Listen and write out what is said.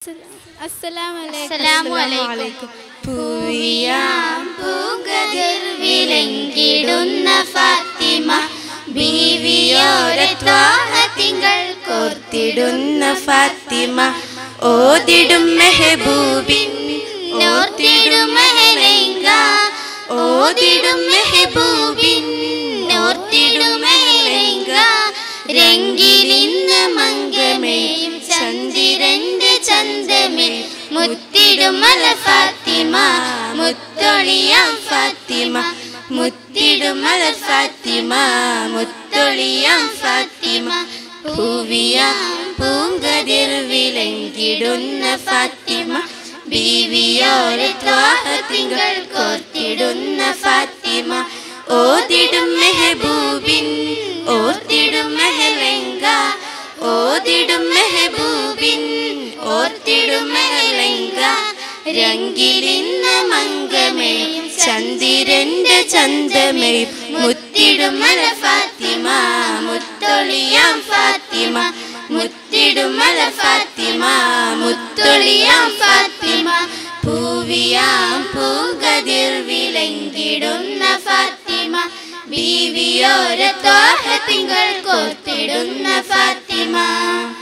അസ്സലാമു അലൈക്കും പൂവിയാം പൂങ്കതിർ വിലങ്കിടുന്ന ഫാത്തിമ ബീവിയോരെ ത്വാഹ തിങ്കൾ കോർത്തിടുന്ന ഫാത്തിമ ഓതിടും മെഹബൂബിൻ നോർത്തിടും മെഹലങ്ക ഓതിടും മെഹബൂബിൻ നോർത്തിടും മെഹലങ്ക രംഗിലിന്ന് മംഗമേയും ചന്ദ്രന്റെ ചന്തമേ മുത്തിടും മല ഫാത്തിമ മുത്തൊളിയാം ഫാത്തിമ മുത്തിടും മല ഫാത്തിമ മുത്തൊളിയാം ഫാത്തിമ പൂവിയാം പൂങ്കതിർ വിലങ്കിടുന്ന ഫാത്തിമ ബീവിയോരെ ത്വാഹ തിങ്കൾ കോർത്തിടുന്ന ഫാത്തിമ ഓതിടും മെഹബൂബിൻ ഓർത്തിടും മെഹലങ്ക ഓതിടും മെഹബൂബിൻ ഓർത്തിടും മെഹലങ്ക രംഗിലിന്ന് മംഗമേയും ചന്ദ്രന്റെ ചന്തമേയും മുത്തിടും മല ഫാത്തിമ മുത്തൊളിയാം ഫാത്തിമ മുത്തിടും മല ഫാത്തിമ മുത്തൊളിയാം ഫാത്തിമ പൂവിയാം പൂങ്കതിർ വിലങ്കിടുന്ന ഫാത്തിമ ബീവിയോര ത്വാഹ തിങ്കൾ കോർത്തിടുന്ന ഫാത്തിമ